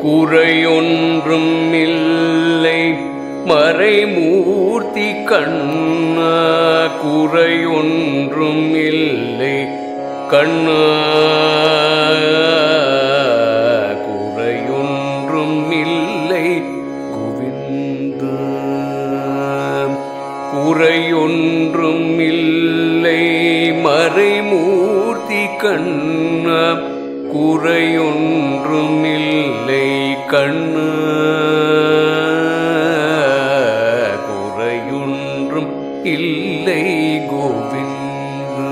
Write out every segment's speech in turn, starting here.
குறையொன்றும் இல்லை மறைமூர்த்தி கண்ணா குறையொன்றும் இல்லை கண்ணா குறையொன்றும் இல்லை கோவிந்தா குறையொன்றும் இல்லை மறைமூர்த்தி கண்ணா குறையொன்றும் இல்லை கண்ணா குறையொன்றும் இல்லை கோவிந்தா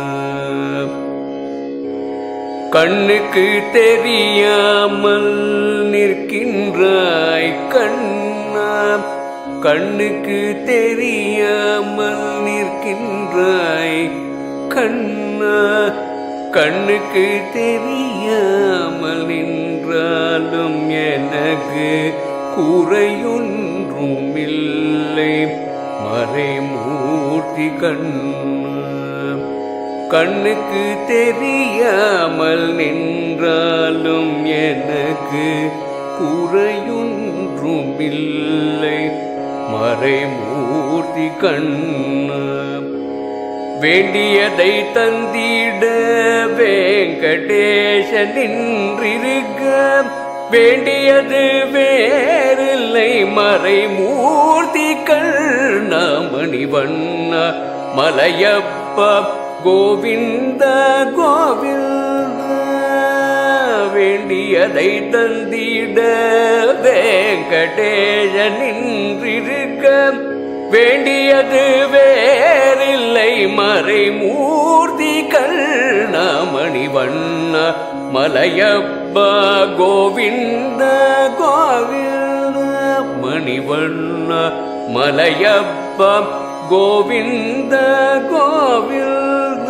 கண்ணுக்கு தெரியாமல் நிற்கின்றாய் கண்ணா கண்ணுக்கு தெரியாமல் நிற்கின்றாய் கண்ணா கண்ணுக்கு தெரியாமல் நின்றாலும் எனக்கு குறையொன்றும் இல்லை மறைமூர்த்தி கண்ணா கண்ணுக்கு தெரியாமல் நின்றாலும் எனக்கு குறையொன்றும் இல்லை மறைமூர்த்தி கண்ணா வேண்டியதை தந்திட வேங்கடேச நின்றிருக்க வேண்டியது வேறில்லை மறைமூர்த்தி கண்ணாமணி வண்ணா மலையப்பா கோவிந்த கோவிந்த வேண்டியதை தந்திட வேங்கடேஷ நின்றிருக்க வேண்டியது வேறில்லை மறைமூர்த்தி கண்ணாமணி வண்ண மலையப்பா கோவிந்த கோவிந்த மணிவண்ண மலையப்பா கோவிந்த கோவிந்த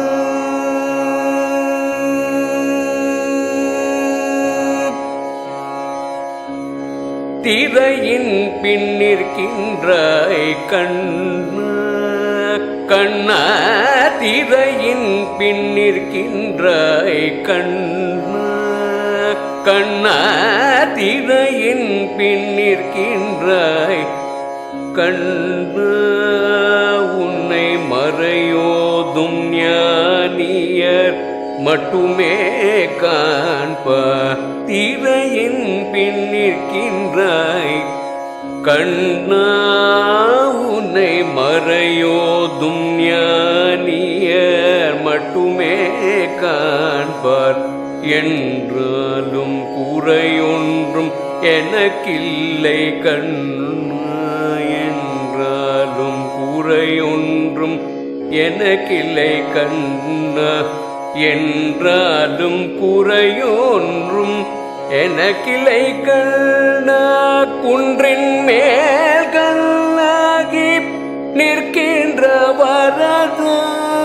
திரையின் பின்னிற்கின்றாய் கண்ணா கண்ணா திரையின் பின்னிற்கின்றாய் கண்ணா கண்ணா திரையின் பின்னிற்கின்றாய் கண்ணா உன்னை மறையோதும் ஞானியர் மட்டுமே காண்ப திரையின் பின்னிற்கின்றாய் கண்ணா உன்னை மறையோதும் ஞானியர் மட்டுமே காண்பார் என்றாலும் குறையொன்றும் எனக்கில்லை கண்ணா என்றாலும் குறையொன்றும் எனக்கில்லை கண்ணா என்றாலும் குறையொன்றும் எனக்கிளை கண்ணா குன்றின் மேல் கண்ணாகி நிற்கின்ற வரதா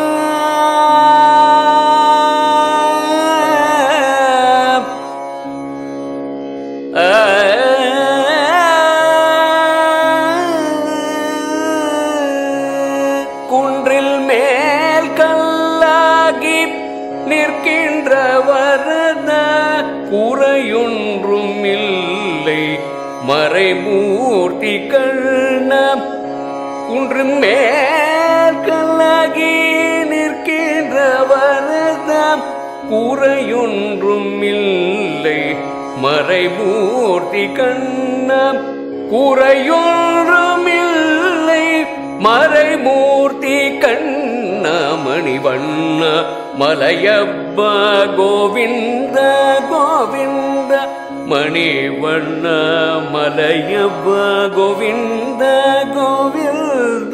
குன்றில் மேல் கல்லாகி நிற்கின்ற வரத குறையொன்றும் இல்லை மறைமூர்த்தி கண்ண குன்று மேல் கல்லாகி நிற்கின்ற வரத குறையொன்றும் இல்லை மறைமூர்த்தி கண்ண குறையொன்றும் இல்லை மறைமூர்த்தி கண்ணாமணி வண்ண மலையப்பா கோவிந்த கோவிந்த மணிவண்ண மலையப்பா கோவிந்த கோவிந்த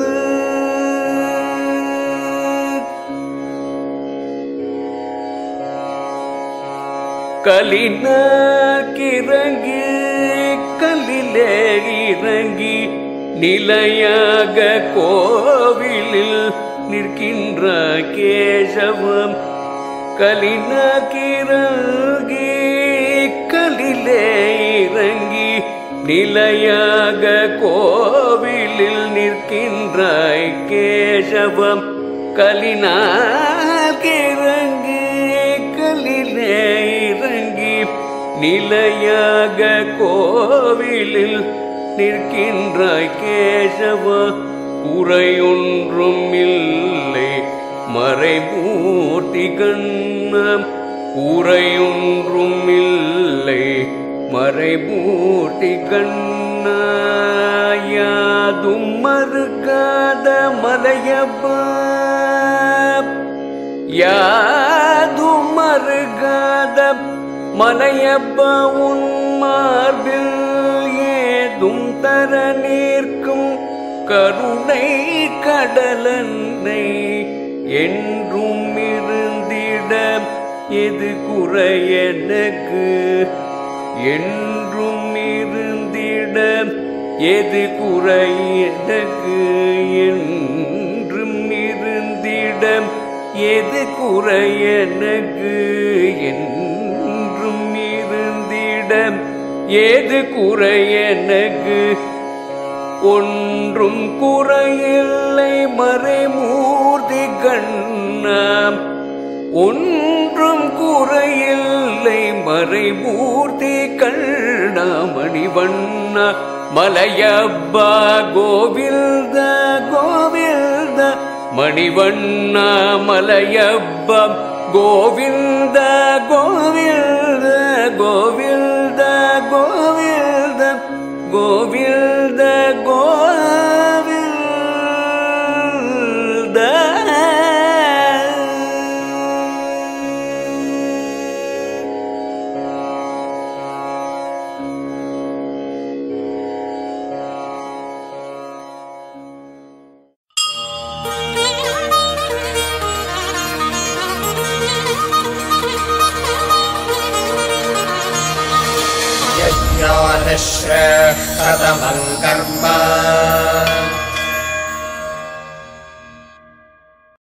கலினா கிறங்கி கல்லிலே இறங்கி நிலையாக கோவிலில் நிற்கின்ற கேசவம் கலினா கிறங்கி கலிலே இறங்கி நிலையாக கோவிலில் நிற்கின்றாய் கேசவம் கலினா கிறங்கி கலிலே இறங்கி நிலையாக நிலையாக கோவிலில் நிற்கின்றாய் கேசவா குறையொன்றும் இல்லை மறைமூர்த்தி கண்ணம் குறையொன்றும் இல்லை மறைமூர்த்தி கண்ணாயாதும் மறுக்காத மலையப்பா யாதும் மறுகாத மலையப்ப உன் மார்பில் ஏதும் தர நிற்கும் கருணை கடலன்னை என்றும் இருந்திட எது குறை எனக்கு என்றும் இருந்திட எது குறை எனக்கு என்றும் இருந்திட எது குறை எனக்கு என்றும் இருந்திட ஏது குறை எனக்கு ஒன்றும் குறையில்லை மறைமூர்த்தி கண்ணாம் ஒன்றும் குறையில்லை மறைமூர்த்தி கண்ணாமணி வண்ணா மலையப்பா கோவில்த கோவில்த மணிவண்ணா மலையப்பா கோவில்த கோவில்த கோவில்த கோவில்த கோவில்த கோவில்த यज्ञानश्रेष्ठतमम् कर्म